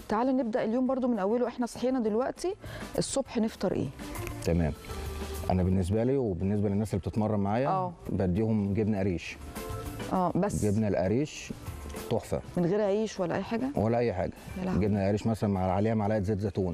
تعالى نبدا اليوم برضو من اوله احنا صحينا دلوقتي الصبح نفطر ايه تمام انا بالنسبه لي وبالنسبه للناس اللي بتتمرن معايا آه. بديهم جبنه قريش اه بس جبنه القريش تحفه من غير عيش ولا اي حاجه ولا اي حاجه يا لهوي. جبنه القريش مثلا مع عليها معلقه زيت زيتون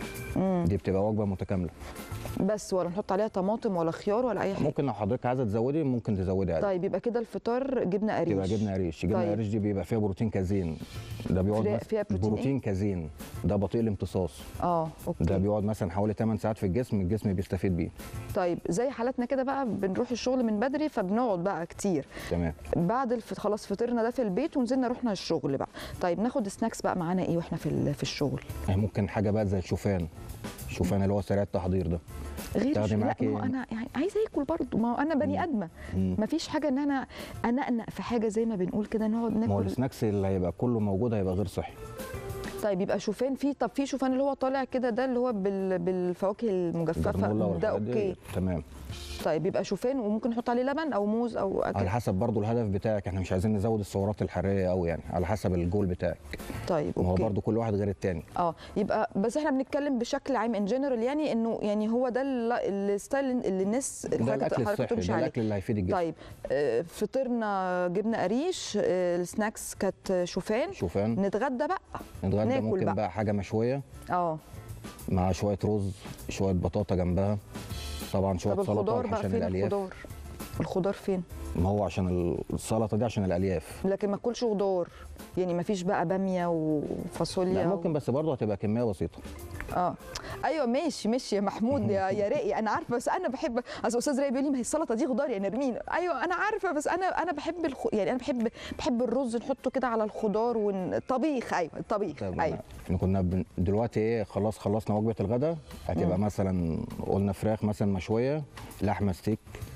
دي بتبقى وجبه متكامله بس ولا نحط عليها طماطم ولا خيار ولا اي حاجه ممكن لو حضرتك عايزه تزودي ممكن تزودي عادي طيب يبقى كده الفطار جبنه قريش تبقى جبنه قريش جبنه طيب. قريش دي بيبقى فيها بروتين كازين ده بيقعد فيها- مثلا فيها بروتين إيه؟ بروتين كازين ده بطيء الامتصاص اه اوكي ده بيقعد مثلا حوالي 8 ساعات في الجسم الجسم بيستفيد بيه طيب زي حالاتنا كده بقى بنروح الشغل من بدري فبنقعد بقى كتير تمام بعد الف... خلاص فطرنا ده في البيت ونزلنا رحنا الشغل بقى طيب ناخد سناكس بقى معانا ايه واحنا في ال- في الشغل يعني ممكن حاجه بقى زي الشوفان الشوفان اللي هو سريع التحضير ده غير تاخدي الش- لا معاكي- ما هو انا يعني عايزه اكل برضه ما هو انا بني ادمه مم. ما فيش حاجه ان انا انقنق في حاجه زي ما بنقول كده نقعد ما هو ناكل السناكس اللي هيبقى كله موجود هيبقى غير صحي طيب يبقى شوفان في طب في شوفان اللي هو طالع كده ده اللي هو بال... بالفواكه المجففه الجرنولا ده والحاجات دي اوكي تمام طيب يبقى شوفان وممكن نحط عليه لبن او موز او أكل. على حسب برضو الهدف بتاعك احنا مش عايزين نزود السعرات الحراريه قوي يعني على حسب الجول بتاعك طيب ما هو اوكي برضو كل واحد غير التاني اه يبقى بس احنا بنتكلم بشكل عام ان جنرال يعني انه يعني هو ده ال- الستايل اللي الناس ده حضرتك- الاكل حضرتك الصحي بتمشي ده عليه. الاكل اللي هيفيد الجسم طيب آه، فطرنا جبنه قريش آه، السناكس كانت شوفان شوفان نتغدى بقى نتغدى ناكل ممكن بقى. بقى. حاجه مشويه اه مع شويه رز شويه بطاطا جنبها طبعا شويه طب الخضار سلطه بقى عشان فين الالياف الخضار الخضار فين ما هو عشان السلطه دي عشان الالياف لكن ما اكلش خضار يعني ما فيش بقى باميه وفاصوليا لا و- ممكن بس برضه هتبقى كميه بسيطه اه ايوه ماشي ماشي يا محمود يا يا راقي انا عارفه بس انا بحب اصل استاذ راقي بيقول لي ما هي السلطه دي خضار يا نرمين ايوه انا عارفه بس انا انا بحب الخ... يعني انا بحب بحب الرز نحطه كده على الخضار والطبيخ ايوه الطبيخ طيب ايوه احنا كنا بن... دلوقتي ايه خلاص خلصنا وجبه الغداء هتبقى مثلا قلنا فراخ مثلا مشويه لحمه ستيك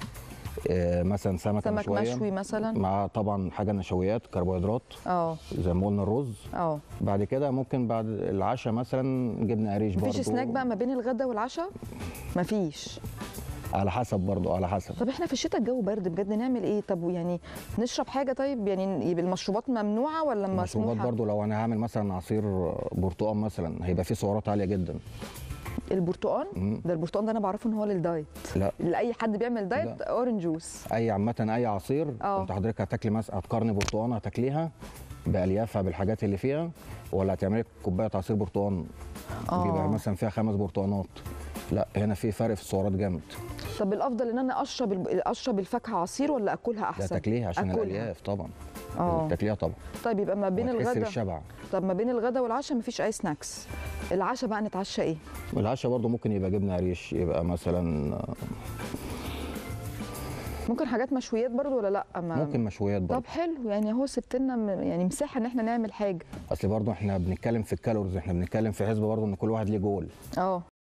آه مثلا سمكه سمك مشويه مشوي مثلا مع طبعا حاجه نشويات كربوهيدرات اه زي ما قلنا الرز اه بعد كده ممكن بعد العشاء مثلا جبنه قريش برضه مفيش سناك بقى ما بين الغداء والعشاء مفيش على حسب برضه على حسب طب احنا في الشتاء الجو برد بجد نعمل ايه طب يعني نشرب حاجه طيب يعني يبقى المشروبات ممنوعه ولا المشروبات مسموحه برضه لو انا هعمل مثلا عصير برتقال مثلا هيبقى فيه سعرات عاليه جدا البرتقال مم. ده البرتقال ده انا بعرفه ان هو للدايت لا لاي حد بيعمل دايت اورنج جوس اي عامه اي عصير اه. انت حضرتك هتاكلي مثلا هتقارني برتقانه هتاكليها باليافها بالحاجات اللي فيها ولا هتعملي كوبايه عصير برتقان اه. بيبقى مثلا فيها خمس برتقانات لا هنا في فرق في السعرات جامد طب الافضل ان انا اشرب الب- اشرب الفاكهه عصير ولا اكلها ده احسن تاكليها عشان أكلها. الالياف طبعا اه تاكليها طبعا طيب يبقى ما بين وهتحسي الغداء بالشبع طب ما بين الغداء والعشاء مفيش اي سناكس العشاء بقى نتعشى ايه العشاء برضه ممكن يبقى جبنه قريش يبقى مثلا ممكن حاجات مشويات برضو ولا لا ما ممكن مشويات برضه طب حلو يعني اهو سبت لنا م- يعني مساحه ان احنا نعمل حاجه اصل برضه احنا بنتكلم في الكالوريز احنا بنتكلم في حسبه برضه ان كل واحد ليه جول اه